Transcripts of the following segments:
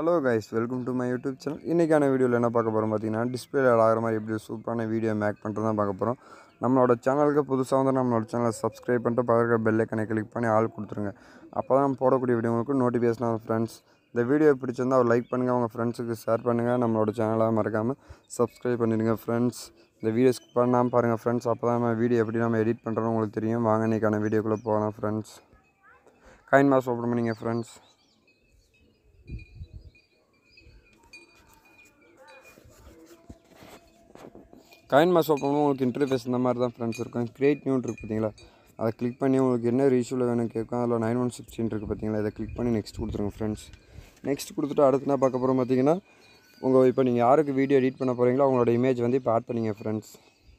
hello guys welcome to my YouTube channel இன்றைக்கான வீடியோவில் என்ன பார்க்க போகிறோம் பார்த்தீங்கன்னா டிஸ்பிளே ஆகிற மாதிரி எப்படி சூப்பரான வீடியோ மேக் பண்ணுறது தான் பார்க்க போகிறோம் நம்மளோட சேனலுக்கு புதுசாக வந்து நம்மளோட சேனலை சப்ஸ்கிரைப் பண்ணிட்டு பக்கத்தில் பெல் ஐக்கனை கிளிக் பண்ணி ஆள் கொடுத்துருங்க அப்போ தான் நம்ம போடக்கூடிய வீடியோ உங்களுக்கு நோட்டிஃபிகேஷன் ஆகும் ஃப்ரெண்ட்ஸ் இந்த வீடியோ பிடிச்சிருந்தா ஒரு லைக் பண்ணுங்கள் உங்கள் ஃப்ரெண்ட்ஸுக்கு ஷேர் பண்ணுங்கள் நம்மளோட சேனலை மறக்காமல் சப்ஸ்கிரைப் பண்ணிடுங்க ஃப்ரெண்ட்ஸ் இந்த வீடியோ ஸ்கிப் பண்ணாமல் பாருங்கள் ஃப்ரெண்ட்ஸ் அப்போ தான் நம்ம வீடியோ எப்படி நம்ம எடிட் பண்ணுறோன்னு உங்களுக்கு தெரியும் வாங்க இன்றைக்கான வீடியோக்குள்ளே போகலாம் ஃப்ரெண்ட்ஸ் கைன் மாஸ் ஓப்பன் பண்ணிங்க ஃப்ரெண்ட்ஸ் காயின் மாஸ் ஓப்பன் பண்ணி உங்களுக்கு இன்டர்ஃபேஸ் இந்த மாதிரி தான் ஃப்ரெண்ட்ஸ் இருக்கும் கிரியேட் நியூ இருக்குது பார்த்தீங்களா அதை கிளிக் பண்ணி உங்களுக்கு என்ன ரீஷூவில் வேணும் கேட்கும் அதில் நைன் ஒன் சிக்ஸ்டின் இருக்குது பார்த்தீங்களா இதை கிளிக் பண்ணி நெக்ஸ்ட் கொடுத்துருங்க ஃப்ரெண்ட்ஸ் நெக்ஸ்ட் கொடுத்துட்டு அடுத்து என்ன பார்க்க போகிறோம் பார்த்தீங்கன்னா உங்கள் இப்போ நீங்கள் யாருக்கு வீடியோ எடிட் பண்ண போகிறீங்களோ அவங்களோட இமேஜ் வந்து இப்போ ஆட் பண்ணிங்க ஃப்ரெண்ட்ஸ்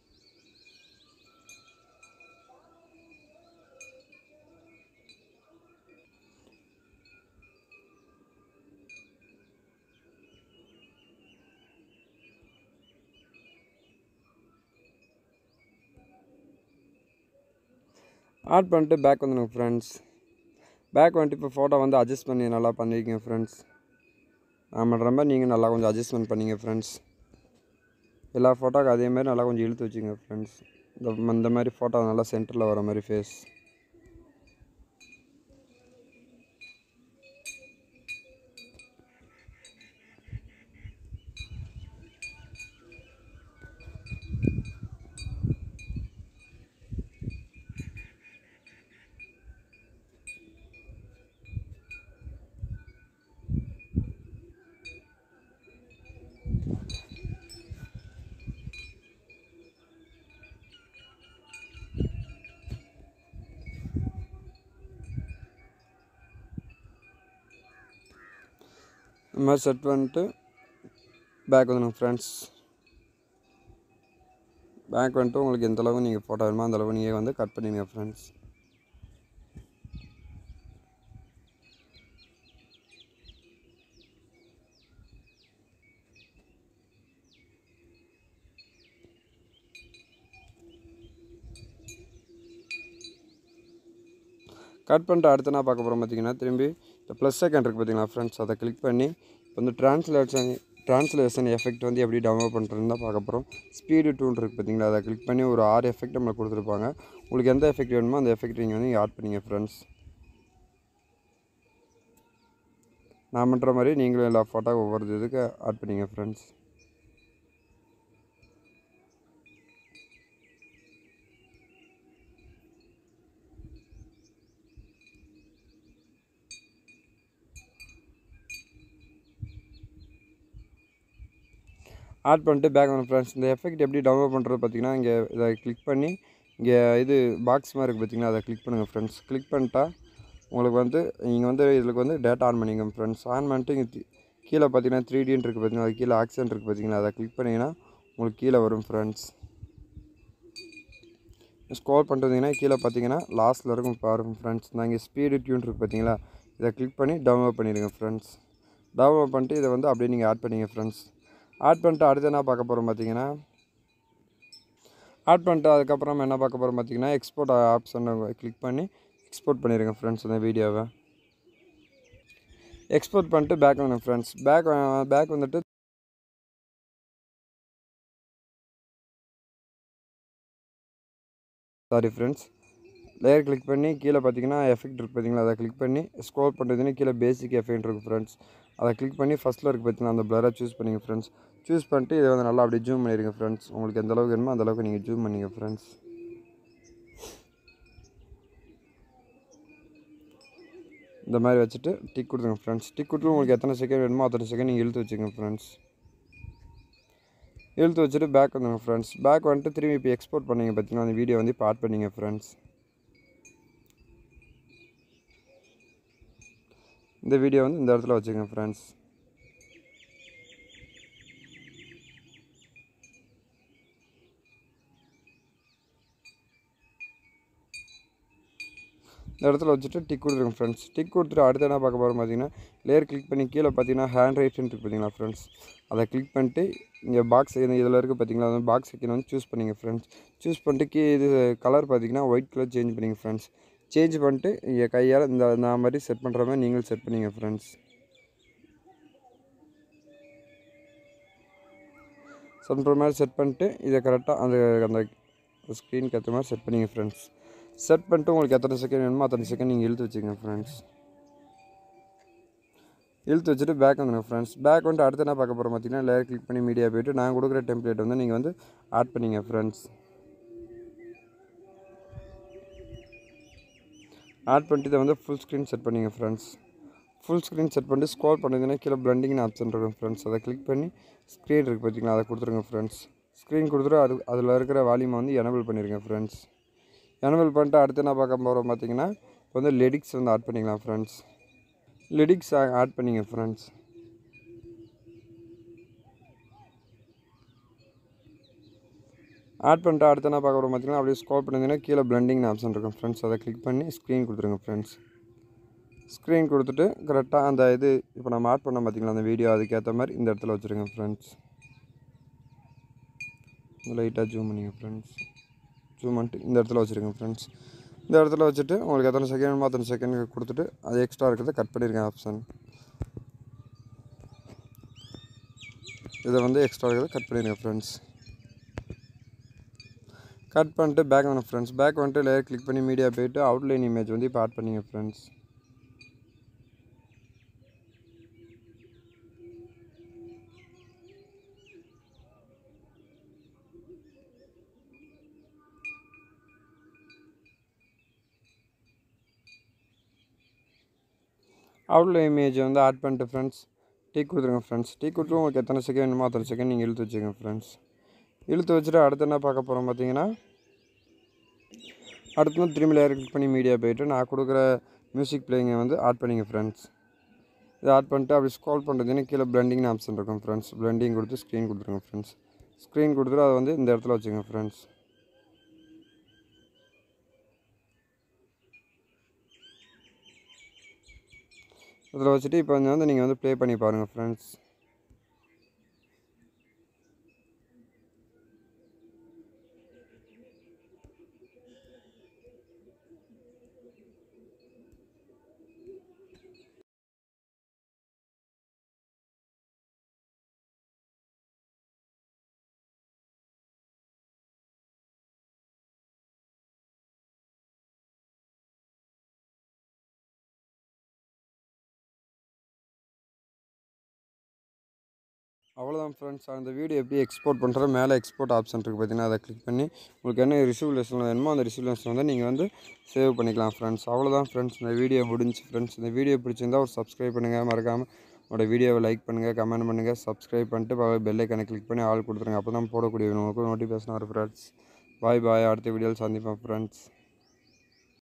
ஆட் பண்ணிட்டு பேக் வந்துடுங்க ஃப்ரெண்ட்ஸ் பேக் வந்துட்டு இப்போ ஃபோட்டோ வந்து அட்ஜஸ்ட் பண்ணி நல்லா பண்ணியிருக்கீங்க ஃப்ரெண்ட்ஸ் நான் பண்ணுற மாதிரி நீங்கள் நல்லா கொஞ்சம் அட்ஜஸ்ட்மெண்ட் பண்ணிங்க ஃப்ரெண்ட்ஸ் எல்லா ஃபோட்டோக்கு அதே மாதிரி நல்லா கொஞ்சம் இழுத்து வச்சுங்க ஃப்ரெண்ட்ஸ் இந்த இந்த மாதிரி ஃபோட்டோ நல்லா சென்டரில் வர மாதிரி ஃபேஸ் இந்த மாதிரி செட் பண்ணிட்டு பேக் வந்துடுங்க ஃப்ரெண்ட்ஸ் பேக் வந்துட்டு உங்களுக்கு எந்த அளவுக்கு நீங்கள் ஃபோட்டோ வேணுமோ அந்த அளவுக்கு நீங்கள் வந்து கட் பண்ணிடுங்க ஃப்ரெண்ட்ஸ் கட் பண்ணிட்டு அடுத்து என்ன பார்க்க போகிறோம் பார்த்தீங்கன்னா திரும்பி இந்த ப்ளஸ் செகண்ட் இருக்குது பார்த்தீங்களா ஃப்ரெண்ட்ஸ் அதை கிளிக் பண்ணி இப்போ வந்து ட்ரான்ஸ்லேஷன் ட்ரான்ஸ்லேஷன் எஃபெக்ட் வந்து எப்படி டவுன்லோட் பண்ணுறதுன்னு தான் பார்க்க போகிறோம் ஸ்பீடு டூன் இருக்குது பார்த்தீங்களா அதை கிளிக் பண்ணி ஒரு ஆறு எஃபெக்ட் நம்மளுக்கு கொடுத்துருப்பாங்க உங்களுக்கு எந்த எஃபெக்ட் வேணுமோ அந்த எஃபெக்ட் நீங்கள் வந்து ஆட் பண்ணிங்க ஃப்ரெண்ட்ஸ் நான் பண்ணுற மாதிரி நீங்களும் எல்லா ஃபோட்டோ ஒவ்வொரு இதுக்கு ஆட் பண்ணிங்க ஃப்ரெண்ட்ஸ் ஆட் பண்ணிட்டு பேக் வந்து ஃப்ரெண்ட்ஸ் இந்த எஃபெக்ட் எப்படி டவுன்லோட் பண்ணுறது பார்த்தீங்கன்னா இங்கே இதை கிளிக் பண்ணி இங்கே இது பாக்ஸ் மாதிரி இருக்குது பார்த்தீங்களா அதை கிளிக் பண்ணுங்கள் ஃப்ரெண்ட்ஸ் கிளிக் பண்ணிட்டா உங்களுக்கு வந்து நீங்கள் வந்து இதில் வந்து டேட்டா ஆன் பண்ணிங்க ஃப்ரெண்ட்ஸ் ஆன் பண்ணிட்டு இங்கே தி- கீழே பார்த்தீங்கன்னா த்ரீ டின்னு இருக்குது பார்த்தீங்கன்னா அது கீழே ஆக்சன் இருக்குது பார்த்தீங்களா அதை கிளிக் பண்ணிங்கன்னா உங்களுக்கு கீழே வரும் ஃப்ரெண்ட்ஸ் ஸ்க்ரோல் பண்ணிட்டு வந்தீங்கன்னா கீழே பார்த்தீங்கன்னா லாஸ்ட்டில் இருக்கும் பாருங்க ஃப்ரெண்ட்ஸ் நான் இங்கே ஸ்பீடு டியூன் இருக்குது பார்த்தீங்களா இதை கிளிக் பண்ணி டவுன்லோட் பண்ணிடுங்க ஃப்ரெண்ட்ஸ் டவுன்லோட் பண்ணிட்டு இதை வந்து அப்படியே நீங்கள் ஆட் பண்ணிங்க ஃப்ரெண்ட்ஸ் ஆட் பண்ணிட்டு அடுத்து என்ன பார்க்க போகிறோம் பார்த்தீங்கன்னா ஆட் பண்ணிட்டு அதுக்கப்புறம் என்ன பார்க்க போகிறோம் பார்த்தீங்கன்னா எக்ஸ்போர்ட் ஆப்ஷனை கிளிக் பண்ணி எக்ஸ்போர்ட் பண்ணிடுங்க ஃப்ரெண்ட்ஸ் இந்த வீடியோவை எக்ஸ்போர்ட் பண்ணிட்டு பேக் வந்து ஃப்ரெண்ட்ஸ் பேக் பேக் வந்துட்டு சாரி ஃப்ரெண்ட்ஸ் லேயர் கிளிக் பண்ணி கீழே பார்த்தீங்கன்னா எஃபெக்ட் இருக்குது பார்த்தீங்களா அதை கிளிக் பண்ணி ஸ்க்ரோல் பண்ணுறதுன்னு கீழே பேசிக் எஃபெக்ட் இருக்குது ஃப்ரெண்ட்ஸ் அதை கிளிக் பண்ணி ஃபஸ்ட்டில் இருக்குது பார்த்தீங்கன்னா அந்த பிளரை சூஸ் பண்ணிங்க ஃப்ரெண்ட்ஸ் சூஸ் பண்ணிட்டு இதை வந்து நல்லா அப்படியே ஜூம் பண்ணிடுங்க ஃப்ரெண்ட்ஸ் உங்களுக்கு எந்த அளவுக்கு வேணுமோ அந்த அளவுக்கு நீங்கள் ஜூம் பண்ணிங்க ஃப்ரெண்ட்ஸ் இந்த மாதிரி வச்சுட்டு டிக் கொடுத்துங்க ஃப்ரெண்ட்ஸ் டிக் கொடுத்து உங்களுக்கு எத்தனை செகண்ட் வேணுமோ அத்தனை செகண்ட் நீங்கள் இழுத்து வச்சுக்கோங்க ஃப்ரெண்ட்ஸ் இழுத்து வச்சுட்டு பேக் வந்துங்க ஃப்ரெண்ட்ஸ் பேக் வந்துட்டு திரும்பி இப்போ எக்ஸ்போர்ட் பண்ணீங்க பார்த்தீங்கன்னா அந்த வீடியோ வந்து இப்போ ஆட் பண்ணிங்க ஃப்ரெண்ட்ஸ் இந்த வீடியோ வந்து இந்த இடத்துல வச்சுக்கோங்க ஃப்ரெண்ட்ஸ் இந்த இடத்துல வச்சுட்டு டிக் கொடுத்துருங்க ஃப்ரெண்ட்ஸ் டிக் கொடுத்துட்டு அடுத்து என்ன பார்க்க போகிறோம் பார்த்தீங்கன்னா லேயர் கிளிக் பண்ணி கீழே பார்த்தீங்கன்னா ஹேண்ட் ரைட்டன் இருக்கு பார்த்தீங்களா ஃப்ரெண்ட்ஸ் அதை கிளிக் பண்ணிட்டு இங்கே பாக்ஸ் இதில் இருக்குது பார்த்தீங்களா அந்த பாக்ஸ் ஐக்கன் வந்து சூஸ் பண்ணிங்க ஃப்ரெண்ட்ஸ் சூஸ் பண்ணிட்டு கீ இது கலர் பார்த்தீங்கன்னா ஒயிட் கலர் சேஞ்ச் பண்ணிங்க ஃப்ரெண்ட்ஸ் சேஞ்ச் பண்ணிட்டு இங்கே கையால் இந்த இந்த மாதிரி செட் பண்ணுற மாதிரி நீங்களும் செட் பண்ணிங்க ஃப்ரெண்ட்ஸ் செட் பண்ணுற மாதிரி செட் பண்ணிட்டு இதை கரெக்டாக அந்த அந்த ஸ்க்ரீனுக்கு ஏற்ற மாதிரி செட் பண்ணிங்க ஃப்ரெண்ட்ஸ் செட் பண்ணிட்டு உங்களுக்கு எத்தனை செகண்ட் வேணுமோ அத்தனை செகண்ட் நீங்கள் இழுத்து வச்சுக்கோங்க ஃப்ரெண்ட்ஸ் இழுத்து வச்சுட்டு பேக் வந்துடுங்க ஃப்ரெண்ட்ஸ் பேக் வந்துட்டு அடுத்து என்ன பார்க்க போகிறோம் பார்த்தீங்கன்னா லேயர் கிளிக் பண்ணி மீடியா போயிட்டு நான் கொடுக்குற டெம்ப்ளேட் வந்து நீங்கள் வந்து ஆட் பண்ணிங்க ஃப்ரெண்ட்ஸ் ஆட் பண்ணிட்டு இதை வந்து ஃபுல் ஸ்க்ரீன் செட் பண்ணிங்க ஃப்ரெண்ட்ஸ் ஃபுல் ஸ்க்ரீன் செட் பண்ணிட்டு ஸ்க்ரோல் பண்ணிங்கன்னா கீழே பிளண்டிங்னு ஆப்ஷன் இருக்கும் ஃப்ரெண்ட்ஸ் அதை கிளிக் பண்ணி ஸ்க்ரீன் இருக்குது பார்த்தீங்களா அதை கொடுத்துருங்க ஃப்ரெண்ட்ஸ் ஸ்க்ரீன் கொடுத்துட்டு அது அதில் இருக்கிற வால்யூமை வந்து எனபிள் பண்ணிடுங்க ஃப்ரெண்ட்ஸ் எனபிள் பண்ணிட்டு அடுத்து என்ன பார்க்க போகிறோம் பார்த்தீங்கன்னா இப்போ வந்து லிரிக்ஸ் வந்து ஆட் பண்ணிக்கலாம் ஃப்ரெண்ட்ஸ் லிரிக்ஸ் ஆட் பண்ணிங்க ஃப்ரெண்ட்ஸ் ஆட் பண்ணிட்டு அடுத்து என்ன பார்க்க போகிறோம் பார்த்தீங்கன்னா அப்படியே ஸ்க்ரோல் பண்ணிங்கன்னா கீழே பிளண்டிங் ஆப்ஷன் இருக்கும் ஃப்ரெண்ட்ஸ் அதை கிளிக் பண்ணி ஸ்க்ரீன் கொடுத்துருங்க ஃப்ரெண்ட்ஸ் ஸ்க்ரீன் கொடுத்துட்டு கரெக்டாக அந்த இது இப்போ நம்ம ஆட் பண்ணோம் பார்த்தீங்களா அந்த வீடியோ அதுக்கேற்ற மாதிரி இந்த இடத்துல வச்சுருங்க ஃப்ரெண்ட்ஸ் லைட்டாக ஜூம் பண்ணிங்க ஃப்ரெண்ட்ஸ் ஜூம் பண்ணிட்டு இந்த இடத்துல வச்சுருங்க ஃப்ரெண்ட்ஸ் இந்த இடத்துல வச்சுட்டு உங்களுக்கு எத்தனை செகண்ட் வேணுமோ அத்தனை செகண்ட் கொடுத்துட்டு அது எக்ஸ்ட்ரா இருக்கிறத கட் பண்ணியிருக்கேன் ஆப்ஷன் இதை வந்து எக்ஸ்ட்ரா இருக்கிறத கட் பண்ணிடுங்க ஃப்ரெண்ட்ஸ் கட் பண்ணிட்டு பேக் வேணும் ஃப்ரெண்ட்ஸ் பேக் வந்துட்டு லேயர் கிளிக் பண்ணி மீடியா போயிட்டு அவுட்லைன் இமேஜ் வந்து இப்போ ஆட் பண்ணிங்க ஃப்ரெண்ட்ஸ் அவுட்லைன் இமேஜ் வந்து ஆட் பண்ணிட்டு ஃப்ரெண்ட்ஸ் டீ கொடுத்துருங்க ஃப்ரெண்ட்ஸ் டீ கொடுத்து உங்களுக்கு எத்தனை செகண்ட் வேணுமோ அத்தனை செகண்ட் நீங்கள் இழுத்து வச்சுக்கோங்க ஃப்ரெண்ட்ஸ் இழுத்து வச்சுட்டு அடுத்து என்ன பார்க்க போகிறோம் பார்த்தீங்கன்னா அடுத்து வந்து திரும்பி லேயர் கிளிக் பண்ணி மீடியா போயிட்டு நான் கொடுக்குற மியூசிக் பிளேயிங்கை வந்து ஆட் பண்ணிங்க ஃப்ரெண்ட்ஸ் இதை ஆட் பண்ணிட்டு அப்படி ஸ்க்ரோல் பண்ணுறதுன்னு கீழே பிளண்டிங்னு ஆப்ஷன் இருக்கும் ஃப்ரெண்ட்ஸ் பிளண்டிங் கொடுத்து ஸ்க்ரீன் கொடுத்துருங்க ஃப்ரெண்ட்ஸ் ஸ்க்ரீன் கொடுத்துட்டு அதை வந்து இந்த இடத்துல வச்சுக்கோங்க ஃப்ரெண்ட்ஸ் இதில் வச்சுட்டு இப்போ வந்து நீங்கள் வந்து ப்ளே பண்ணி பாருங்கள் ஃப்ரெண்ட்ஸ் அவ்வளோதான் ஃப்ரெண்ட்ஸ் அந்த வீடியோ எப்படி எக்ஸ்போர்ட் பண்ணுற மேலே எக்ஸ்போர்ட் ஆப்ஷன் இருக்குது பார்த்தீங்கன்னா அதை கிளிக் பண்ணி உங்களுக்கு என்ன ரிசீவ் லெசன் வேணுமோ அந்த ரிசீவ் லெசன் வந்து நீங்கள் வந்து சேவ் பண்ணிக்கலாம் ஃப்ரெண்ட்ஸ் அவ்வளோதான் ஃப்ரெண்ட்ஸ் இந்த வீடியோ முடிஞ்சு ஃப்ரெண்ட்ஸ் இந்த வீடியோ பிடிச்சிருந்தா ஒரு சப்ஸ்கிரைப் பண்ணுங்கள் மறக்காமல் உங்களோட வீடியோவை லைக் பண்ணுங்கள் கமெண்ட் பண்ணுங்கள் சப்ஸ்கிரைப் பண்ணிட்டு பெல்லைக்கனை கிளிக் பண்ணி ஆள் கொடுத்துருங்க அப்போ தான் போடக்கூடிய உங்களுக்கு நோட்டிஃபிகேஷன் வரும் ஃப்ரெண்ட்ஸ் பாய் பாய் அடுத்த வீடியோவில் சந்திப்போம் ஃப்ரெண்ட்ஸ்